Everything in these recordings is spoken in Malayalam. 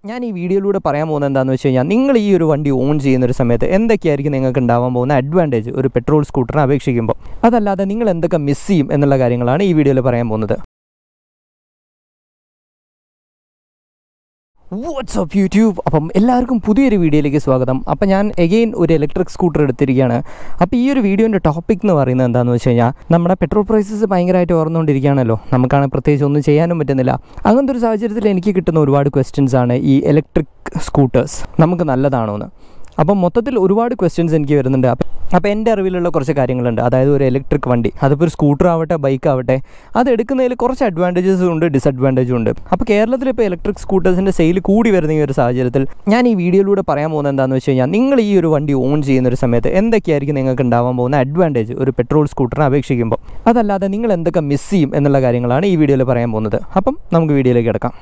ഞാൻ ഈ വീഡിയോയിലൂടെ പറയാൻ പോകുന്നത് എന്താണെന്ന് വെച്ച് കഴിഞ്ഞാൽ നിങ്ങൾ ഈ ഒരു വണ്ടി ഓൺ ചെയ്യുന്ന ഒരു സമയത്ത് എന്തൊക്കെയായിരിക്കും നിങ്ങൾക്ക് ഉണ്ടാവാൻ പോകുന്ന അഡ്വാൻറ്റേജ് ഒരു പെട്രോൾ സ്കൂട്ടറിനെ അപേക്ഷിക്കുമ്പോൾ അതല്ലാതെ നിങ്ങൾ എന്തൊക്കെ മിസ് ചെയ്യും എന്നുള്ള കാര്യങ്ങളാണ് ഈ വീഡിയോയിൽ പറയാൻ പോകുന്നത് വാട്സ്ആപ്പ് യൂട്യൂബ് അപ്പം എല്ലാവർക്കും പുതിയൊരു വീഡിയോയിലേക്ക് സ്വാഗതം അപ്പം ഞാൻ എഗെയിൻ ഒരു ഇലക്ട്രിക് സ്കൂട്ടർ എടുത്തിരിക്കുകയാണ് അപ്പോൾ ഈ ഒരു വീഡിയോൻ്റെ ടോപ്പിക് എന്ന് പറയുന്നത് എന്താണെന്ന് വെച്ച് കഴിഞ്ഞാൽ നമ്മുടെ പെട്രോൾ പ്രൈസസ് ഭയങ്കരമായിട്ട് ഉയർന്നുകൊണ്ടിരിക്കുകയാണല്ലോ നമുക്കാണ് പ്രത്യേകിച്ച് ഒന്നും ചെയ്യാനും പറ്റുന്നില്ല അങ്ങനത്തെ ഒരു സാഹചര്യത്തിൽ എനിക്ക് കിട്ടുന്ന ഒരുപാട് ക്വസ്റ്റ്യൻസ് ആണ് ഈ ഇലക്ട്രിക് സ്കൂട്ടേഴ്സ് നമുക്ക് നല്ലതാണോ എന്ന് അപ്പം മൊത്തത്തിൽ ഒരുപാട് ക്വസ്റ്റ്യൻസ് എനിക്ക് വരുന്നുണ്ട് അപ്പം അപ്പോൾ എൻ്റെ അറിവിലുള്ള കുറച്ച് കാര്യങ്ങളുണ്ട് അതായത് ഒരു ഇലക്ട്രിക് വണ്ടി അതിപ്പോൾ ഒരു സ്കൂട്ടർ ആവട്ടെ ബൈക്ക് ആവട്ടെ അത് എടുക്കുന്നതിൽ കുറച്ച് അഡ്വാൻറ്റേജസ് ഉണ്ട് ഡിസഡ്വാൻറ്റേജും ഉണ്ട് അപ്പോൾ കേരളത്തിൽ ഇപ്പോൾ ഇലക്ട്രിക് സ്കൂട്ടേഴ്സിൻ്റെ സെയിൽ കൂടി വരുന്ന ഈ ഒരു സാഹചര്യത്തിൽ ഞാൻ ഈ വീഡിയോയിലൂടെ പറയാൻ പോകുന്നത് എന്താണെന്ന് വെച്ച് കഴിഞ്ഞാൽ നിങ്ങൾ ഈ ഒരു വണ്ടി ഓൺ ചെയ്യുന്ന ഒരു സമയത്ത് എന്തൊക്കെയായിരിക്കും നിങ്ങൾക്ക് ഉണ്ടാവാൻ പോകുന്ന അഡ്വാൻറ്റേജ് ഒരു പെട്രോൾ സ്കൂട്ടറിനെ അപേക്ഷിക്കുമ്പോൾ അതല്ലാതെ നിങ്ങൾ എന്തൊക്കെ മിസ് ചെയ്യും എന്നുള്ള കാര്യങ്ങളാണ് ഈ വീഡിയോയിൽ പറയാൻ പോകുന്നത് അപ്പം നമുക്ക് വീഡിയോയിലേക്ക് കിടക്കാം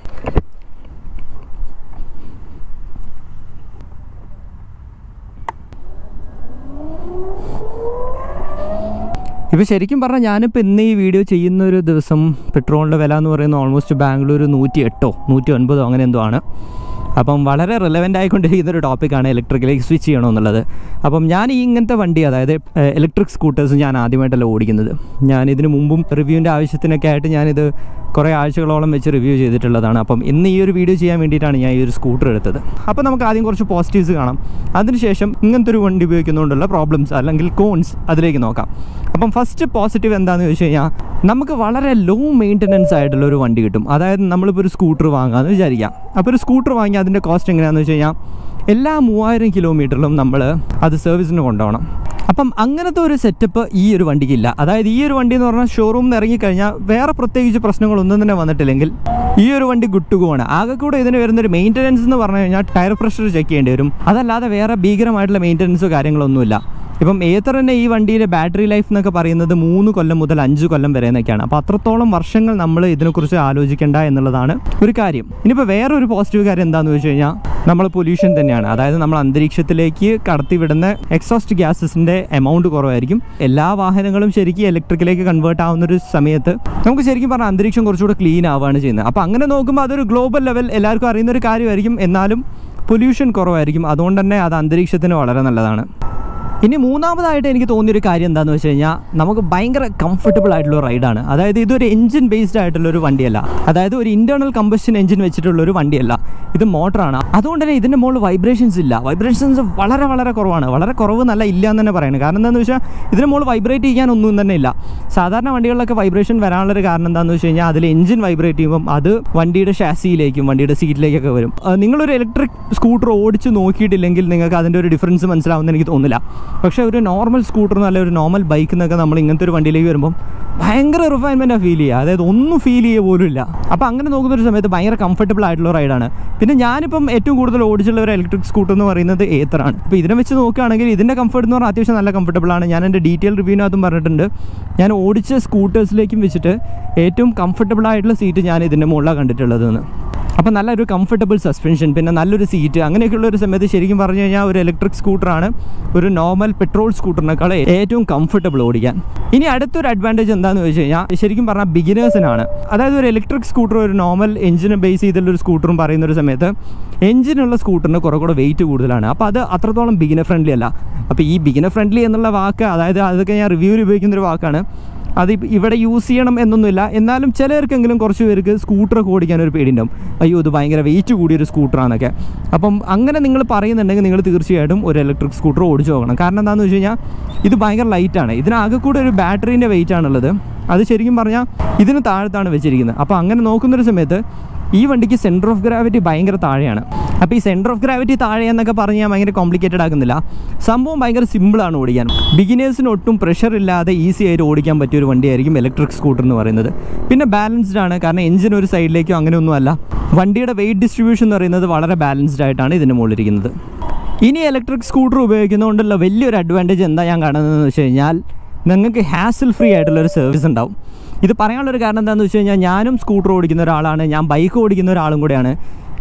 ഇപ്പോൾ ശരിക്കും പറഞ്ഞാൽ ഞാനിപ്പോൾ ഇന്ന് ഈ വീഡിയോ ചെയ്യുന്ന ഒരു ദിവസം പെട്രോളിൻ്റെ വില എന്ന് പറയുന്നത് ഓൾമോസ്റ്റ് ബാംഗ്ലൂർ നൂറ്റി എട്ടോ നൂറ്റി ഒൻപതോ അങ്ങനെ എന്തോ ആണ് അപ്പം വളരെ റിലവൻ്റ് ആയിക്കൊണ്ടിരിക്കുന്ന ഒരു ടോപ്പിക്കാണ് ഇലക്ട്രിക്കിലേക്ക് സ്വിച്ച് ചെയ്യണമെന്നുള്ളത് അപ്പം ഞാൻ ഈ ഇങ്ങനത്തെ വണ്ടി അതായത് ഇലക്ട്രിക് സ്കൂട്ടേഴ്സ് ഞാൻ ആദ്യമായിട്ടല്ല ഓടിക്കുന്നത് ഞാൻ ഇതിന് മുമ്പും റിവ്യൂവിൻ്റെ ആവശ്യത്തിനൊക്കെ ആയിട്ട് ഞാനിത് കുറേ ആഴ്ചകളോളം വെച്ച് റിവ്യൂ ചെയ്തിട്ടുള്ളതാണ് അപ്പം ഇന്ന് ഈ ഒരു വീഡിയോ ചെയ്യാൻ വേണ്ടിയിട്ടാണ് ഞാൻ ഈ ഒരു സ്കൂട്ടർ എടുത്തത് അപ്പോൾ നമുക്ക് ആദ്യം കുറച്ച് പോസിറ്റീവ്സ് കാണാം അതിനുശേഷം ഇങ്ങനത്തെ ഒരു വണ്ടി ഉപയോഗിക്കുന്നതുകൊണ്ടുള്ള പ്രോബ്ലംസ് അല്ലെങ്കിൽ കോൺസ് അതിലേക്ക് നോക്കാം അപ്പം ഫസ്റ്റ് പോസിറ്റീവ് എന്താണെന്ന് ചോദിച്ചു കഴിഞ്ഞാൽ നമുക്ക് വളരെ ലോ മെയിൻ്റനൻസ് ആയിട്ടുള്ള ഒരു വണ്ടി കിട്ടും അതായത് നമ്മളിപ്പോൾ ഒരു സ്കൂട്ടർ വാങ്ങാമെന്ന് വിചാരിക്കാം അപ്പോൾ ഒരു സ്കൂട്ടർ വാങ്ങി അതിൻ്റെ കോസ്റ്റ് എങ്ങനെയാണെന്ന് വെച്ച് കഴിഞ്ഞാൽ എല്ലാ മൂവായിരം കിലോമീറ്ററിലും നമ്മൾ അത് സർവീസിന് കൊണ്ടുപോകണം അപ്പം അങ്ങനത്തെ ഒരു സെറ്റപ്പ് ഈ ഒരു വണ്ടിക്കില്ല അതായത് ഈ ഒരു വണ്ടി എന്ന് പറഞ്ഞാൽ ഷോറൂമിൽ നിന്ന് ഇറങ്ങിക്കഴിഞ്ഞാൽ വേറെ പ്രത്യേകിച്ച് പ്രശ്നങ്ങളൊന്നും തന്നെ വന്നിട്ടില്ലെങ്കിൽ ഈ ഒരു വണ്ടി ഗുഡ് ടു ഗോ ആണ് ആകെ കൂടെ ഇതിന് വരുന്ന ഒരു മെയിൻ്റനൻസ് എന്ന് പറഞ്ഞു കഴിഞ്ഞാൽ ടയർ പ്രഷർ ചെക്ക് ചെയ്യേണ്ടി വരും അതല്ലാതെ വേറെ ഭീകരമായിട്ടുള്ള മെയിൻ്റനൻസോ കാര്യങ്ങളൊന്നുമില്ല ഇപ്പം ഏത്തറിൻ്റെ ഈ വണ്ടിയുടെ ബാറ്ററി ലൈഫ് എന്നൊക്കെ പറയുന്നത് മൂന്ന് കൊല്ലം മുതൽ അഞ്ച് കൊല്ലം വരെ എന്നൊക്കെയാണ് അപ്പോൾ അത്രത്തോളം വർഷങ്ങൾ നമ്മൾ ഇതിനെക്കുറിച്ച് ആലോചിക്കേണ്ട എന്നുള്ളതാണ് ഒരു കാര്യം ഇനിയിപ്പോൾ വേറെ ഒരു പോസിറ്റീവ് കാര്യം എന്താണെന്ന് വെച്ച് കഴിഞ്ഞാൽ നമ്മൾ പൊല്യൂഷൻ തന്നെയാണ് അതായത് നമ്മൾ അന്തരീക്ഷത്തിലേക്ക് കടത്തിവിടുന്ന എക്സോസ്റ്റ് ഗ്യാസസിൻ്റെ എമൗണ്ട് കുറവായിരിക്കും എല്ലാ വാഹനങ്ങളും ശരിക്കും ഇലക്ട്രിക്കിലേക്ക് കൺവേർട്ട് ആവുന്ന ഒരു സമയത്ത് നമുക്ക് ശരിക്കും പറഞ്ഞാൽ അന്തരീക്ഷം കുറച്ചുകൂടെ ക്ലീൻ ആവുകയാണ് ചെയ്യുന്നത് അപ്പോൾ അങ്ങനെ നോക്കുമ്പോൾ അതൊരു ഗ്ലോബൽ ലെവൽ എല്ലാവർക്കും അറിയുന്ന ഒരു കാര്യമായിരിക്കും എന്നാലും പൊല്യൂഷൻ കുറവായിരിക്കും അതുകൊണ്ട് തന്നെ അത് അന്തരീക്ഷത്തിന് വളരെ നല്ലതാണ് ഇനി മൂന്നാമതായിട്ട് എനിക്ക് തോന്നിയൊരു കാര്യം എന്താണെന്ന് വെച്ച് കഴിഞ്ഞാൽ നമുക്ക് ഭയങ്കര കംഫർട്ടബിൾ ആയിട്ടുള്ള റൈഡാണ് അതായത് ഇതൊരു എഞ്ചിൻ ബേസ്ഡ് ആയിട്ടുള്ള ഒരു വണ്ടിയല്ല അതായത് ഒരു ഇന്റേണൽ കമ്പഷൻ എഞ്ചിൻ വെച്ചിട്ടുള്ള ഒരു വണ്ടിയല്ല ഇത് മോട്ടറാണ് അതുകൊണ്ട് തന്നെ ഇതിൻ്റെ മുകളിൽ വൈബ്രേഷൻസ് ഇല്ല വൈബ്രേഷൻസ് വളരെ വളരെ കുറവാണ് വളരെ കുറവ് നല്ല ഇല്ല എന്ന് തന്നെ പറയുന്നത് കാരണം എന്താണെന്ന് വെച്ചാൽ ഇതിന് മുകളിൽ വൈബ്രേറ്റ് ചെയ്യാൻ ഒന്നും തന്നെ ഇല്ല സാധാരണ വണ്ടികളിലൊക്കെ വൈബ്രേഷൻ വരാനുള്ളൊരു കാരണം എന്താണെന്ന് വെച്ച് കഴിഞ്ഞാൽ അതിൽ എഞ്ചിൻ വൈബ്രേറ്റ് ചെയ്യുമ്പം അത് വണ്ടിയുടെ ഷാസിയിലേക്കും വണ്ടിയുടെ സീറ്റിലേക്കൊക്കെ വരും ആ, നിങ്ങളൊരു ഇലക്ട്രിക് സ്കൂട്ടർ ഓടിച്ച് നോക്കിയിട്ടില്ലെങ്കിൽ നിങ്ങൾക്ക് അതിൻ്റെ ഒരു ഡിഫറൻസ് മനസ്സിലാവുമെന്ന് എനിക്ക് തോന്നുന്നില്ല പക്ഷേ ഒരു നോർമൽ സ്കൂട്ടർ എന്നല്ല ഒരു നോർമൽ ബൈക്ക് എന്നൊക്കെ നമ്മൾ ഇങ്ങനത്തെ ഒരു വണ്ടിയിലേക്ക് വരുമ്പം ഭയങ്കര റിഫൈൻമെൻറ്റാണ് ഫീൽ ചെയ്യുക അതായത് ഒന്നും ഫീൽ ചെയ്യുക പോലും ഇല്ല അപ്പോൾ അങ്ങനെ നോക്കുന്ന ഒരു സമയത്ത് ഭയങ്കര കംഫർട്ടബിൾ ആയിട്ടുള്ള റൈഡാണ് പിന്നെ ഞാനിപ്പം ഏറ്റവും കൂടുതൽ ഓടിച്ചുള്ള ഒരു ഇലക്ട്രിക് സ്കൂട്ടർ എന്ന് പറയുന്നത് ഏത്തറാണ് ഇപ്പോൾ ഇതിനെ വെച്ച് നോക്കുകയാണെങ്കിൽ ഇതിൻ്റെ കംഫർട്ട് എന്ന് പറഞ്ഞാൽ അത്യാവശ്യം നല്ല കംഫർട്ടബിൾ ആണ് ഞാൻ എൻ്റെ ഡീറ്റെയിൽ റിവ്യൂവിനകത്തും പറഞ്ഞിട്ടുണ്ട് ഞാൻ ഓടിച്ച സ്കൂട്ടേഴ്സിലേക്കും വെച്ചിട്ട് ഏറ്റവും കംഫർട്ടബിൾ ആയിട്ടുള്ള സീറ്റ് ഞാൻ ഇതിൻ്റെ മുകളിലാണ് കണ്ടിട്ടുള്ളതെന്ന് അപ്പോൾ നല്ലൊരു കംഫർട്ടബിൾ സസ്പെൻഷൻ പിന്നെ നല്ലൊരു സീറ്റ് അങ്ങനെയൊക്കെയുള്ള ഒരു സമയത്ത് ശരിക്കും പറഞ്ഞു കഴിഞ്ഞാൽ ഒരു ഇലക്ട്രിക് സ്കൂട്ടറാണ് ഒരു നോർമൽ പെട്രോൾ സ്കൂട്ടറിനേക്കാൾ ഏറ്റവും കംഫർട്ടബിൾ ഓടിക്കാൻ ഇനി അടുത്തൊരു അഡ്വാൻറ്റേജ് എന്താണെന്ന് വെച്ച് കഴിഞ്ഞാൽ ശരിക്കും പറഞ്ഞാൽ ബിഗിനേഴ്സിനാണ് അതായത് ഒരു ഇലക്ട്രിക് സ്കൂട്ടർ ഒരു നോർമൽ എഞ്ചിനെ ബേസ് ചെയ്തുള്ള ഒരു സ്കൂട്ടറും പറയുന്ന ഒരു സമയത്ത് എഞ്ചിനുള്ള സ്കൂട്ടറിന് കുറേ കൂടെ വെയിറ്റ് കൂടുതലാണ് അപ്പോൾ അത് അത്രത്തോളം ബിഗിനർ ഫ്രണ്ട്ലി അല്ല അപ്പോൾ ഈ ബിഗിനർ ഫ്രണ്ട്ലി എന്നുള്ള വാക്ക് അതായത് അതൊക്കെ ഞാൻ റിവ്യൂവിൽ ഉപയോഗിക്കുന്ന ഒരു വാക്കാണ് അത് ഇപ്പ- ഇവിടെ യൂസ് ചെയ്യണം എന്നൊന്നുമില്ല എന്നാലും ചിലർക്കെങ്കിലും കുറച്ച് പേർക്ക് സ്കൂട്ടറൊക്കെ ഓടിക്കാൻ ഒരു പേടിയുണ്ടാവും അയ്യോ ഇത് ഭയങ്കര വെയിറ്റ് കൂടിയൊരു സ്കൂട്ടറാന്നൊക്കെ അപ്പം അങ്ങനെ നിങ്ങൾ പറയുന്നുണ്ടെങ്കിൽ നിങ്ങൾ തീർച്ചയായിട്ടും ഒരു ഇലക്ട്രിക് സ്കൂട്ടർ ഓടിച്ചു നോക്കണം കാരണം എന്താണെന്ന് വെച്ച് കഴിഞ്ഞാൽ ഇത് ഭയങ്കര ലൈറ്റാണ് ഇതിനാകെ കൂടെ ഒരു ബാറ്ററീൻ്റെ വെയിറ്റ് ആണുള്ളത് അത് ശരിക്കും പറഞ്ഞാൽ ഇതിന് താഴത്താണ് വെച്ചിരിക്കുന്നത് അപ്പോൾ അങ്ങനെ നോക്കുന്നൊരു സമയത്ത് ഈ വണ്ടിക്ക് സെൻറ്റർ ഓഫ് ഗ്രാവിറ്റി ഭയങ്കര താഴെയാണ് അപ്പോൾ ഈ സെൻറ്റർ ഓഫ് ഗ്രാവിറ്റി താഴെ എന്നൊക്കെ പറഞ്ഞ് ഞാൻ ഭയങ്കര കോംപ്ലിക്കേറ്റഡ് ആക്കുന്നില്ല സംഭവം ഭയങ്കര സിമ്പിളാണ് ഓടിക്കാൻ ബിഗിനേഴ്സിന് ഒട്ടും പ്രഷർ ഇല്ലാതെ ഈസി ആയിട്ട് ഓടിക്കാൻ പറ്റിയ ഒരു വണ്ടിയായിരിക്കും ഇലക്ട്രിക് സ്കൂട്ടർ എന്ന് പറയുന്നത് പിന്നെ ബാലൻസ്ഡ് ആണ് കാരണം എഞ്ചിൻ ഒരു സൈഡിലേക്കോ അങ്ങനെയൊന്നും അല്ല വണ്ടിയുടെ വെയിറ്റ് ഡിസ്ട്രിബ്യൂഷൻ എന്ന് പറയുന്നത് വളരെ ബാലൻസ്ഡ് ആയിട്ടാണ് ഇതിന് മുകളിലിരിക്കുന്നത് ഇനി ഇലക്ട്രിക് സ്കൂട്ടർ ഉപയോഗിക്കുന്നതുകൊണ്ടുള്ള വലിയൊരു അഡ്വാൻറ്റേജ് എന്താ ഞാൻ കാണുന്നതെന്ന് വെച്ച് കഴിഞ്ഞാൽ നിങ്ങൾക്ക് ഹാസിൽ ഫ്രീ ആയിട്ടുള്ള ഒരു സർവീസ് ഉണ്ടാവും ഇത് പറയാനുള്ളൊരു കാരണം എന്താണെന്ന് വെച്ച് കഴിഞ്ഞാൽ ഞാനും സ്കൂട്ടർ ഓടിക്കുന്ന ഒരാളാണ് ഞാൻ ബൈക്ക് ഓടിക്കുന്ന ഒരാളും കൂടെയാണ്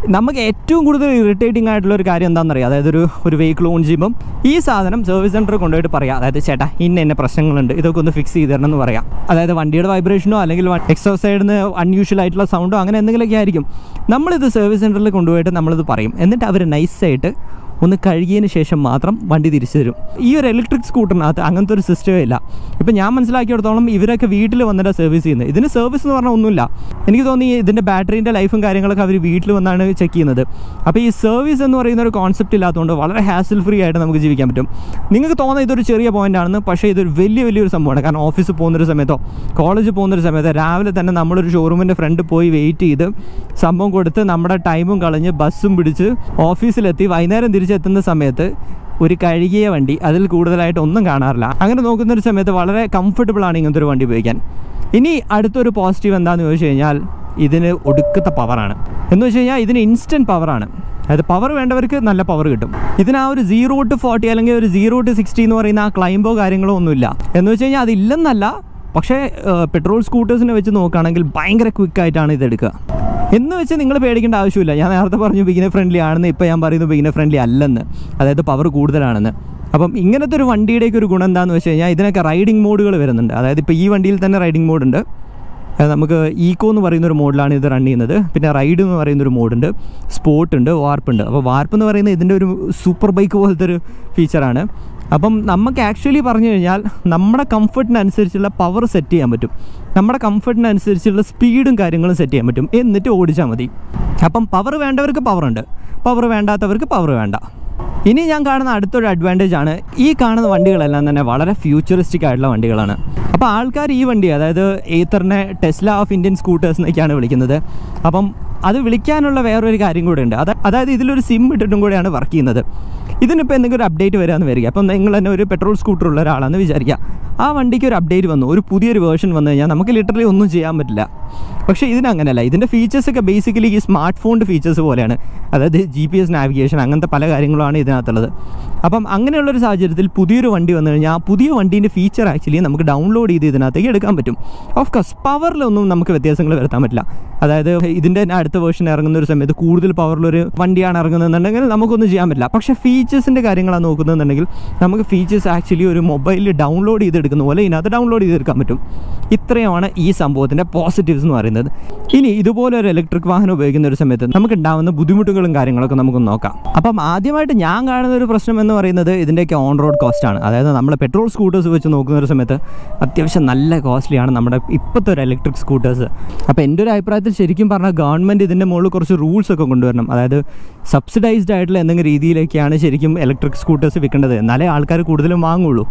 നമുക്ക് ഏറ്റവും കൂടുതൽ ഇറിറ്റേറ്റിംഗ് ആയിട്ടുള്ള ഒരു കാര്യം എന്താണെന്ന് അറിയാം അതായത് ഒരു ഒരു വെഹിക്കിൾ ഓൺ ചെയ്യുമ്പം ഈ സാധനം സർവീസ് സെൻറ്ററിൽ കൊണ്ടുപോയിട്ട് പറയാം അതായത് ചേട്ടാ ഇന്ന എന്നെ പ്രശ്നങ്ങളുണ്ട് ഇതൊക്കെ ഒന്ന് ഫിക്സ് ചെയ്ത് തരണം എന്ന് പറയാം അതായത് വണ്ടിയുടെ വൈബ്രേഷനോ അല്ലെങ്കിൽ എക്സോ സൈഡിൽ നിന്ന് അൺയൂഷ്വൽ ആയിട്ടുള്ള സൗണ്ടോ അങ്ങനെ എന്തെങ്കിലുമൊക്കെ ആയിരിക്കും നമ്മളിത് സർവീസ് സെൻറ്ററിൽ കൊണ്ടുപോയിട്ട് നമ്മളിത് പറയും എന്നിട്ട് അവർ നൈസായിട്ട് ഒന്ന് കഴുകിയതിന് ശേഷം മാത്രം വണ്ടി തിരിച്ചു തരും ഈ ഒരു ഇലക്ട്രിക് സ്കൂട്ടറിനകത്ത് അങ്ങനത്തെ ഒരു സിസ്റ്റമേ ഇല്ല ഇപ്പം ഞാൻ മനസ്സിലാക്കിയിടത്തോളം ഇവരൊക്കെ വീട്ടിൽ വന്നിട്ട് സർവീസ് ചെയ്യുന്നത് ഇതിന് സർവീസ് എന്ന് പറഞ്ഞാൽ ഒന്നുമില്ല എനിക്ക് തോന്നി ഇതിൻ്റെ ബാറ്ററീൻ്റെ ലൈഫും കാര്യങ്ങളൊക്കെ അവർ വീട്ടിൽ വന്നാണ് ചെക്ക് ചെയ്യുന്നത് അപ്പോൾ ഈ സർവീസ് എന്ന് പറയുന്ന ഒരു കോൺസെപ്റ്റ് ഇല്ലാത്തതുകൊണ്ട് വളരെ ഹാസിൽ ഫ്രീ ആയിട്ട് നമുക്ക് ജീവിക്കാൻ പറ്റും നിങ്ങൾക്ക് തോന്നുന്നത് ഇതൊരു ചെറിയ പോയിന്റ് ആണെന്ന് പക്ഷേ ഇതൊരു വലിയ വലിയൊരു സംഭവമാണ് കാരണം ഓഫീസിൽ പോകുന്നൊരു സമയത്തോ കോളേജിൽ പോകുന്നൊരു സമയത്തോ രാവിലെ തന്നെ നമ്മളൊരു ഷോറൂമിൻ്റെ ഫ്രണ്ട് പോയി വെയിറ്റ് ചെയ്ത് സംഭവം കൊടുത്ത് നമ്മുടെ ടൈമും കളഞ്ഞ് ബസ്സും പിടിച്ച് ഓഫീസിലെത്തി വൈകുന്നേരം തിരിച്ചെത്തുന്ന സമയത്ത് ഒരു കഴുകിയ വണ്ടി അതിൽ കൂടുതലായിട്ട് ഒന്നും കാണാറില്ല അങ്ങനെ നോക്കുന്ന ഒരു സമയത്ത് വളരെ കംഫർട്ടബിൾ ആണ് ഇങ്ങനത്തെ ഒരു വണ്ടി ഉപയോഗിക്കാൻ ഇനി അടുത്തൊരു പോസിറ്റീവ് എന്താണെന്ന് ചോദിച്ചു കഴിഞ്ഞാൽ ഇതിന് ഒടുക്കത്തെ പവറാണ് എന്ന് വെച്ച് കഴിഞ്ഞാൽ ഇതിന് ഇൻസ്റ്റൻറ്റ് പവറാണ് അതായത് പവർ വേണ്ടവർക്ക് നല്ല പവർ കിട്ടും ഇതിന് ആ ഒരു സീറോ ടു ഫോർട്ടി അല്ലെങ്കിൽ ഒരു സീറോ ടു സിക്സ്റ്റി എന്ന് പറയുന്ന ആ ക്ലൈംബോ കാര്യങ്ങളോ ഒന്നുമില്ല എന്ന് വെച്ച് കഴിഞ്ഞാൽ അതില്ലെന്നല്ല പക്ഷേ പെട്രോൾ സ്കൂട്ടേഴ്സിനെ വെച്ച് നോക്കുകയാണെങ്കിൽ ഭയങ്കര ക്വിക്കായിട്ടാണ് ഇതെടുക്കുക എന്ന് വെച്ച് നിങ്ങൾ പേടിക്കേണ്ട ആവശ്യമില്ല ഞാൻ നേരത്തെ പറഞ്ഞു ബിഗിനർ ഫ്രണ്ട്ലി ആണെന്ന് ഇപ്പോൾ ഞാൻ പറയുന്നു ബിഗിനർ ഫ്രണ്ട്ലി അല്ലെന്ന് അതായത് പവർ കൂടുതലാണെന്ന് അപ്പം ഇങ്ങനത്തെ ഒരു വണ്ടിയുടെയൊക്കെ ഒരു ഗുണം എന്താണെന്ന് വെച്ച് കഴിഞ്ഞാൽ ഇതിനൊക്കെ റൈഡിംഗ് മോഡുകൾ വരുന്നുണ്ട് അതായത് ഇപ്പോൾ ഈ വണ്ടിയിൽ തന്നെ റൈഡിംഗ് മോഡുണ്ട് അത് നമുക്ക് ഈക്കോ എന്ന് പറയുന്ന ഒരു മോഡിലാണ് ഇത് റൺ ചെയ്യുന്നത് പിന്നെ റൈഡ് എന്ന് പറയുന്ന ഒരു മോഡുണ്ട് സ്പോർട്ട് ഉണ്ട് വാർപ്പ് ഉണ്ട് അപ്പോൾ വാർപ്പ് എന്ന് പറയുന്നത് ഇതിൻ്റെ ഒരു സൂപ്പർ ബൈക്ക് പോലത്തെ ഒരു ഫീച്ചറാണ് അപ്പം നമുക്ക് ആക്ച്വലി പറഞ്ഞു കഴിഞ്ഞാൽ നമ്മുടെ കംഫർട്ടിനനുസരിച്ചുള്ള പവർ സെറ്റ് ചെയ്യാൻ പറ്റും നമ്മുടെ കംഫർട്ടിനനുസരിച്ചുള്ള സ്പീഡും കാര്യങ്ങളും സെറ്റ് ചെയ്യാൻ പറ്റും എന്നിട്ട് ഓടിച്ചാൽ മതി അപ്പം പവർ വേണ്ടവർക്ക് പവർ ഉണ്ട് പവർ വേണ്ടാത്തവർക്ക് പവർ വേണ്ട ഇനി ഞാൻ കാണുന്ന അടുത്തൊരു അഡ്വാൻറ്റേജ് ആണ് ഈ കാണുന്ന വണ്ടികളെല്ലാം തന്നെ വളരെ ഫ്യൂച്ചറിസ്റ്റിക് ആയിട്ടുള്ള വണ്ടികളാണ് അപ്പോൾ ആൾക്കാർ ഈ വണ്ടി അതായത് ഏത്തറിനെ ടെസ്ല ഓഫ് ഇന്ത്യൻ സ്കൂട്ടേഴ്സ് എന്നൊക്കെയാണ് വിളിക്കുന്നത് അപ്പം അത് വിളിക്കാനുള്ള വേറൊരു കാര്യം കൂടെ ഉണ്ട് അത് അതായത് ഇതിലൊരു സിം ഇട്ടിട്ടും കൂടെയാണ് വർക്ക് ചെയ്യുന്നത് ഇതിനിപ്പോൾ എന്തെങ്കിലും ഒരു അപ്ഡേറ്റ് വരാമെന്ന് വരിക അപ്പം നിങ്ങൾ തന്നെ ഒരു പെട്രോൾ സ്കൂട്ടർ ഉള്ള ഒരാളാണെന്ന് വിചാരിക്കുക ആ വണ്ടിക്ക് ഒരു അപ്ഡേറ്റ് വന്നു ഒരു പുതിയൊരു വേർഷൻ വന്നു കഴിഞ്ഞാൽ നമുക്ക് ലിറ്ററലി ഒന്നും ചെയ്യാൻ പറ്റില്ല പക്ഷേ ഇതിനങ്ങനെയല്ല ഇതിൻ്റെ ഫീച്ചേഴ്സൊക്കെ ബേസിക്കലി ഈ സ്മാർട്ട് ഫോണിൻ്റെ ഫീച്ചേഴ്സ് പോലെയാണ് അതായത് ജി പി എസ് നാവിഗേഷൻ അങ്ങനത്തെ പല കാര്യങ്ങളുമാണ് ഇതിനകത്തുള്ളത് അപ്പം അങ്ങനെയുള്ളൊരു സാഹചര്യത്തിൽ പുതിയൊരു വണ്ടി വന്നു കഴിഞ്ഞാൽ ആ പുതിയ വണ്ടീൻ്റെ ഫീച്ചർ ആക്ച്വലി നമുക്ക് ഡൗൺലോഡ് ചെയ്ത് ഇതിനകത്തേക്ക് എടുക്കാൻ പറ്റും ഓഫ് കോഴ്സ് പവറിലൊന്നും നമുക്ക് വ്യത്യാസങ്ങൾ വരുത്താൻ പറ്റില്ല അതായത് ഇതിൻ്റെ തന്നെ അടുത്ത വേർഷൻ ഇറങ്ങുന്ന ഒരു സമയത്ത് കൂടുതൽ പവറിലൊരു വണ്ടിയാണ് ഇറങ്ങുന്നതെന്നുണ്ടെങ്കിൽ നമുക്കൊന്നും ചെയ്യാൻ പറ്റില്ല പക്ഷേ ഫീച്ചേഴ്സിൻ്റെ കാര്യങ്ങളാണ് നോക്കുന്നതെന്നുണ്ടെങ്കിൽ നമുക്ക് ഫീച്ചേഴ്സ് ആക്ച്വലി ഒരു മൊബൈലിൽ ഡൗൺലോഡ് ചെയ്തെടുക്കുന്ന പോലെ ഇതിനകത്ത് ഡൗൺലോഡ് ചെയ്തെടുക്കാൻ പറ്റും ഇത്രയുമാണ് ഈ സംഭവത്തിൻ്റെ പോസിറ്റീവ്സ് എന്ന് പറയുന്നത് ഇനി ഇതുപോലെ ഒരു ഇലക്ട്രിക് വാഹനം ഉപയോഗിക്കുന്ന ഒരു സമയത്ത് നമുക്ക് ഉണ്ടാകുന്ന ബുദ്ധിമുട്ടുകളും കാര്യങ്ങളൊക്കെ നമുക്ക് നോക്കാം അപ്പം ആദ്യമായിട്ട് ഞാൻ കാണുന്ന ഒരു പ്രശ്നം എന്ന് പറയുന്നത് ഇതിൻ്റെയൊക്കെ ഓൺ റോഡ് കോസ്റ്റ് ആണ് അതായത് നമ്മൾ പെട്രോൾ സ്കൂട്ടേഴ്സ് വെച്ച് നോക്കുന്ന ഒരു സമയത്ത് അത്യാവശ്യം നല്ല കോസ്റ്റ്ലിയാണ് നമ്മുടെ ഇപ്പോഴത്തെ ഒരു ഇലക്ട്രിക് സ്കൂട്ടേഴ്സ് അപ്പോൾ എൻ്റെ ഒരു അഭിപ്രായത്തിൽ ശരിക്കും പറഞ്ഞാൽ ഗവൺമെൻറ് ഇതിൻ്റെ മുകളിൽ കുറച്ച് റൂൾസ് ഒക്കെ കൊണ്ടുവരണം അതായത് സബ്സിഡൈസ്ഡ് ആയിട്ടുള്ള എന്തെങ്കിലും രീതിയിലേക്കാണ് ശരിക്കും ഇലക്ട്രിക് സ്കൂട്ടേഴ്സ് വിൽക്കേണ്ടത് എന്നാലേ ആൾക്കാർ കൂടുതലും വാങ്ങുള്ളൂ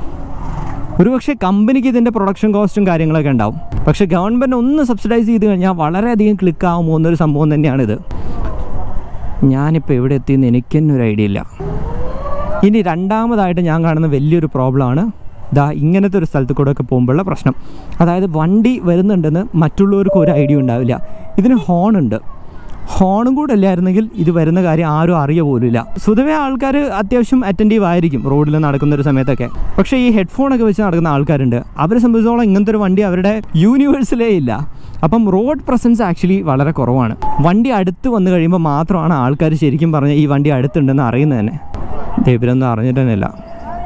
ഒരുപക്ഷെ കമ്പനിക്ക് ഇതിൻ്റെ പ്രൊഡക്ഷൻ കോസ്റ്റും കാര്യങ്ങളൊക്കെ ഉണ്ടാവും പക്ഷേ ഗവൺമെൻറ് ഒന്ന് സബ്സിഡൈസ് ചെയ്ത് കഴിഞ്ഞാൽ വളരെയധികം ക്ലിക്ക് ആകുമോ എന്നൊരു സംഭവം തന്നെയാണിത് ഞാനിപ്പോൾ എവിടെ എത്തിയെന്ന് എനിക്ക് തന്നെ ഒരു ഐഡിയ ഇല്ല ഇനി രണ്ടാമതായിട്ട് ഞാൻ കാണുന്ന വലിയൊരു പ്രോബ്ലമാണ് ദാ ഇങ്ങനത്തെ ഒരു സ്ഥലത്ത് കൂടെ ഒക്കെ പോകുമ്പോഴുള്ള പ്രശ്നം അതായത് വണ്ടി വരുന്നുണ്ടെന്ന് മറ്റുള്ളവർക്ക് ഒരു ഐഡിയ ഉണ്ടാവില്ല ഇതിന് ഹോൺ ഉണ്ട് ഹോണും കൂടെ അല്ലായിരുന്നെങ്കിൽ ഇത് വരുന്ന കാര്യം ആരും അറിയ പോലുമില്ല സ്വതവേ ആൾക്കാർ അത്യാവശ്യം അറ്റൻറ്റീവ് ആയിരിക്കും റോഡിൽ നടക്കുന്ന ഒരു സമയത്തൊക്കെ പക്ഷേ ഈ ഹെഡ്ഫോണൊക്കെ വെച്ച് നടക്കുന്ന ആൾക്കാരുണ്ട് അവരെ സംബന്ധിച്ചോളം ഇങ്ങനത്തെ ഒരു വണ്ടി അവരുടെ യൂണിവേഴ്സിലേ ഇല്ല അപ്പം റോഡ് പ്രസൻസ് ആക്ച്വലി വളരെ കുറവാണ് വണ്ടി അടുത്ത് വന്നു കഴിയുമ്പോൾ മാത്രമാണ് ആൾക്കാർ ശരിക്കും പറഞ്ഞാൽ ഈ വണ്ടി അടുത്തുണ്ടെന്ന് അറിയുന്നത് തന്നെ ദൈവരൊന്നും അറിഞ്ഞിട്ട് തന്നെ ഇല്ല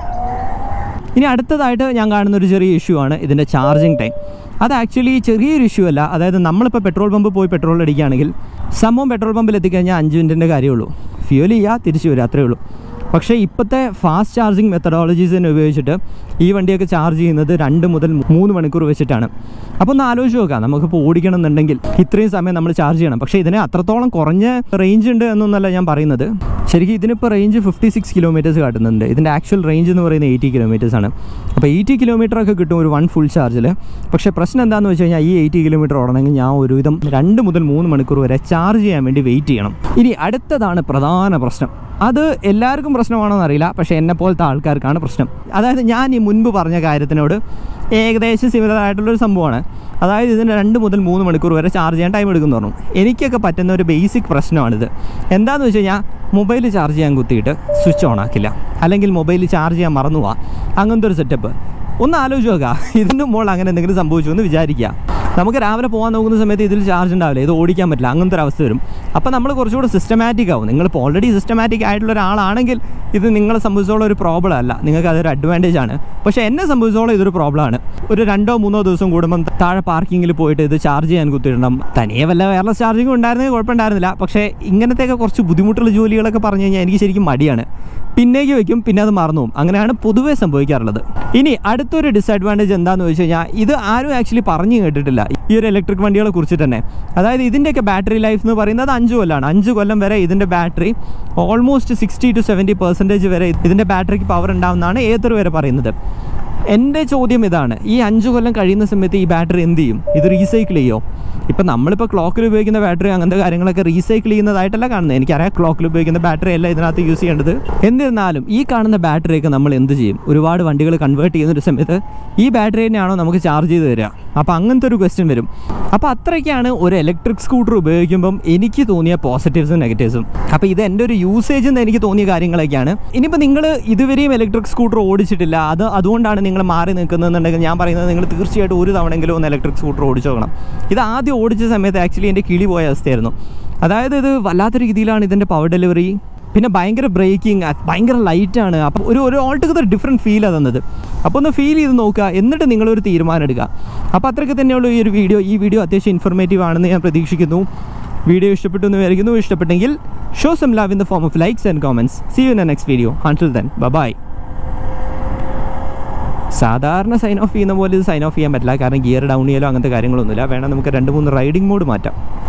ഇനി അടുത്തതായിട്ട് ഞാൻ കാണുന്ന ഒരു ചെറിയ ഇഷ്യൂ ആണ് ഇതിൻ്റെ ചാർജിങ് ടൈം അത് ആക്ച്വലി ചെറിയൊരു ഇഷ്യൂ അല്ല അതായത് നമ്മളിപ്പോൾ പെട്രോൾ പമ്പ് പോയി പെട്രോൾ അടിക്കുകയാണെങ്കിൽ സംഭവം പെട്രോൾ പമ്പിൽ എത്തിക്കഴിഞ്ഞാൽ അഞ്ച് മിനിറ്റിൻ്റെ കാര്യമുള്ളൂ ഫ്യൂൽ ചെയ്യുക തിരിച്ചു വരിക അത്രേ ഉള്ളൂ പക്ഷേ ഇപ്പോഴത്തെ ഫാസ്റ്റ് ചാർജിങ് മെത്തഡോളജീസ് തന്നെ ഉപയോഗിച്ചിട്ട് ഈ വണ്ടിയൊക്കെ ചാർജ് ചെയ്യുന്നത് രണ്ട് മുതൽ മൂന്ന് മണിക്കൂർ വെച്ചിട്ടാണ് അപ്പോൾ ഒന്ന് ആലോചിച്ച് നോക്കാം നമുക്കിപ്പോൾ ഓടിക്കണം എന്നുണ്ടെങ്കിൽ ഇത്രയും സമയം നമ്മൾ ചാർജ് ചെയ്യണം പക്ഷേ ഇതിന് അത്രത്തോളം കുറഞ്ഞ റേഞ്ച് ഉണ്ട് എന്നൊന്നല്ല ഞാൻ പറയുന്നത് ശരിക്കും ഇതിനിപ്പോൾ റേഞ്ച് ഫിഫ്റ്റി സിക്സ് കിലോമീറ്റേഴ്സ് കാട്ടുന്നുണ്ട് ഇതിൻ്റെ ആക്ച്വൽ റേഞ്ച് എന്ന് പറയുന്നത് എയ്റ്റി കിലോമീറ്റേഴ്സ് ആണ് അപ്പോൾ എയ്റ്റി കിലോമീറ്റർ ഒക്കെ കിട്ടും ഒരു വൺ ഫുൾ ചാർജിൽ പക്ഷേ പ്രശ്നം എന്താണെന്ന് വെച്ച് കഴിഞ്ഞാൽ ഈ എയ്റ്റി കിലോമീറ്റർ ഓടണമെങ്കിൽ ഞാൻ ഒരുവിധം രണ്ട് മുതൽ മൂന്ന് മണിക്കൂർ വരെ ചാർജ് ചെയ്യാൻ വേണ്ടി വെയിറ്റ് ചെയ്യണം ഇനി അടുത്തതാണ് പ്രധാന പ്രശ്നം അത് എല്ലാവർക്കും പ്രശ്നമാണോ എന്നറിയില്ല പക്ഷേ എന്നെ പോലത്തെ ആൾക്കാർക്കാണ് പ്രശ്നം അതായത് ഞാൻ ഈ മുൻപ് പറഞ്ഞ കാര്യത്തിനോട് ഏകദേശം സിമിലർ ആയിട്ടുള്ളൊരു സംഭവമാണ് അതായത് ഇതിന് രണ്ട് മുതൽ മൂന്ന് മണിക്കൂർ വരെ ചാർജ് ചെയ്യാൻ ടൈം എടുക്കുന്നു പറഞ്ഞു എനിക്കൊക്കെ പറ്റുന്ന ഒരു ബേസിക് പ്രശ്നമാണിത് എന്താണെന്ന് വെച്ച് കഴിഞ്ഞാൽ മൊബൈൽ ചാർജ് ചെയ്യാൻ കുത്തിയിട്ട് സ്വിച്ച് ഓൺ ആക്കില്ല അല്ലെങ്കിൽ മൊബൈൽ ചാർജ് ചെയ്യാൻ മറന്നു പോവാം അങ്ങനത്തെ ഒരു സെറ്റപ്പ് ഒന്ന് ആലോചിച്ച് നോക്കുക ഇതിൻ്റെ മുകളിൽ അങ്ങനെ എന്തെങ്കിലും സംഭവിച്ചു എന്ന് വിചാരിക്കുക നമുക്ക് രാവിലെ പോകാൻ നോക്കുന്ന സമയത്ത് ഇതിൽ ചാർജ് ഉണ്ടാവില്ല ഇത് ഓടിക്കാൻ പറ്റില്ല അങ്ങനത്തെ ഒരു അവസ്ഥ വരും അപ്പോൾ നമ്മൾ കുറച്ചുകൂടി സിസ്റ്റമാറ്റിക് ആവും നിങ്ങളിപ്പോൾ ഓൾറെഡി സിസ്റ്റമാറ്റിക് ആയിട്ടുള്ള ഒരാളാണെങ്കിൽ ഇത് നിങ്ങളെ സംബന്ധിച്ചോളം ഒരു പ്രോബ്ലം അല്ല നിങ്ങൾക്ക് അതൊരു അഡ്വാൻറ്റേജ് ആണ് പക്ഷേ എന്നെ സംബന്ധിച്ചോളം ഇതൊരു പ്രോബ്ലം ആണ് ഒരു രണ്ടോ മൂന്നോ ദിവസം കൂടുമ്പം താഴെ പാർക്കിങ്ങിൽ പോയിട്ട് ഇത് ചാർജ് ചെയ്യാൻ കുത്തിയിടണം തനിയെ വല്ല വയർലെസ് ചാർജിങ് ഉണ്ടായിരുന്നെങ്കിൽ കുഴപ്പമുണ്ടായിരുന്നില്ല പക്ഷേ ഇങ്ങനത്തെയൊക്കെ കുറച്ച് ബുദ്ധിമുട്ടുള്ള ജോലികളൊക്കെ പറഞ്ഞു കഴിഞ്ഞാൽ എനിക്ക് ശരിക്കും മടിയാണ് പിന്നേക്ക് വെക്കും പിന്നെ അത് മറന്നു പോകും അങ്ങനെയാണ് പൊതുവേ സംഭവിക്കാറുള്ളത് ഇനി അടുത്തൊരു ഡിസഡ്വാൻറ്റേജ് എന്താണെന്ന് വെച്ച് കഴിഞ്ഞാൽ ഇത് ആരും ആക്ച്വലി പറഞ്ഞു കേട്ടിട്ടില്ല ഈ ഒരു ഇലക്ട്രിക് വണ്ടികളെ കുറിച്ച് തന്നെ അതായത് ഇതിൻ്റെയൊക്കെ ബാറ്ററി ലൈഫ് എന്ന് പറയുന്നത് അഞ്ച് കൊല്ലമാണ് അഞ്ച് കൊല്ലം വരെ ഇതിൻ്റെ battery almost sixty to seventy percentage വരെ ഇതിൻ്റെ ബാറ്ററിക്ക് പവർ ഉണ്ടാവുന്നതാണ് ഏതൊരു വരെ പറയുന്നത് എൻ്റെ ചോദ്യം ഇതാണ് ഈ അഞ്ച് കൊല്ലം കഴിയുന്ന സമയത്ത് ഈ ബാറ്ററി എന്ത് ചെയ്യും ഇത് റീസൈക്കിൾ ചെയ്യോ ഇപ്പം നമ്മളിപ്പോൾ ക്ലോക്കിൽ ഉപയോഗിക്കുന്ന ബാറ്ററി അങ്ങനത്തെ കാര്യങ്ങളൊക്കെ റീസൈക്കിൾ ചെയ്യുന്നതായിട്ടല്ല കാണുന്നത് എനിക്കറിയാം ക്ലോക്കിൽ ഉപയോഗിക്കുന്ന ബാറ്ററി അല്ല ഇതിനകത്ത് യൂസ് ചെയ്യേണ്ടത് എന്നിരുന്നാലും ഈ കാണുന്ന ബാറ്ററിയൊക്കെ നമ്മൾ എന്ത് ചെയ്യും ഒരുപാട് വണ്ടികൾ കൺവേർട്ട് ചെയ്യുന്ന ഒരു സമയത്ത് ഈ ബാറ്ററി തന്നെയാണോ നമുക്ക് ചാർജ് ചെയ്ത് തരിക അപ്പോൾ അങ്ങനത്തെ ഒരു ക്വസ്റ്റ്യൻ വരും അപ്പോൾ അത്രയ്ക്കാണ് ഒരു ഇലക്ട്രിക് സ്കൂട്ടർ ഉപയോഗിക്കുമ്പം എനിക്ക് തോന്നിയ പോസിറ്റീവ്സും നെഗറ്റീവ്സും അപ്പോൾ ഇത് എൻ്റെ ഒരു യൂസേജ് എന്ന് എനിക്ക് തോന്നിയ കാര്യങ്ങളൊക്കെയാണ് ഇനിയിപ്പോൾ നിങ്ങൾ ഇതുവരെയും ഇലക്ട്രിക് സ്കൂട്ടർ ഓടിച്ചിട്ടില്ല അത് അതുകൊണ്ടാണ് നിങ്ങൾ മാറി നിൽക്കുന്നതെന്നുണ്ടെങ്കിൽ ഞാൻ പറയുന്നത് നിങ്ങൾ തീർച്ചയായിട്ടും ഒരു തവണയെങ്കിലും ഒന്ന് ഇലക്ട്രിക് സ്കൂട്ടർ ഓടിച്ചു നോക്കണം ഇത് ആദ്യം ഓടിച്ച സമയത്ത് ആക്ച്വലി എൻ്റെ കിളി പോയ അവസ്ഥയായിരുന്നു അതായത് ഇത് വല്ലാത്ത രീതിയിലാണ് ഇതിൻ്റെ പവർ ഡെലിവറി പിന്നെ ഭയങ്കര ബ്രേക്കിംഗ് ഭയങ്കര ലൈറ്റാണ് അപ്പോൾ ഒരു ഒരു ഓൾട്ടുകത്ത് ഒരു ഡിഫറെൻറ്റ് ഫീലാണ് തന്നത് അപ്പോൾ ഒന്ന് ഫീൽ ചെയ്ത് നോക്കുക എന്നിട്ട് നിങ്ങളൊരു തീരുമാനം എടുക്കുക അപ്പോൾ അത്രയ്ക്ക് തന്നെയുള്ള ഈ ഒരു വീഡിയോ ഈ വീഡിയോ അത്യാവശ്യം ഇൻഫർമേറ്റീവ് ആണെന്ന് ഞാൻ പ്രതീക്ഷിക്കുന്നു വീഡിയോ ഇഷ്ടപ്പെട്ടു എന്ന് വിചാരിക്കുന്നു ഇഷ്ടപ്പെട്ടെങ്കിൽ show some love in the form of likes and comments see you in next video until then bye സാധാരണ സൈൻ ഓഫ് ചെയ്യുന്ന പോലെ ഇത് സൈൻ ഓഫ് ചെയ്യാൻ പറ്റില്ല കാരണം ഗിയർ ഡൗൺ ചെയ്യലോ അങ്ങനത്തെ കാര്യങ്ങളൊന്നുമില്ല വേണം നമുക്ക് രണ്ട് മൂന്ന് റൈഡിംഗ് മോഡ് മാറ്റാം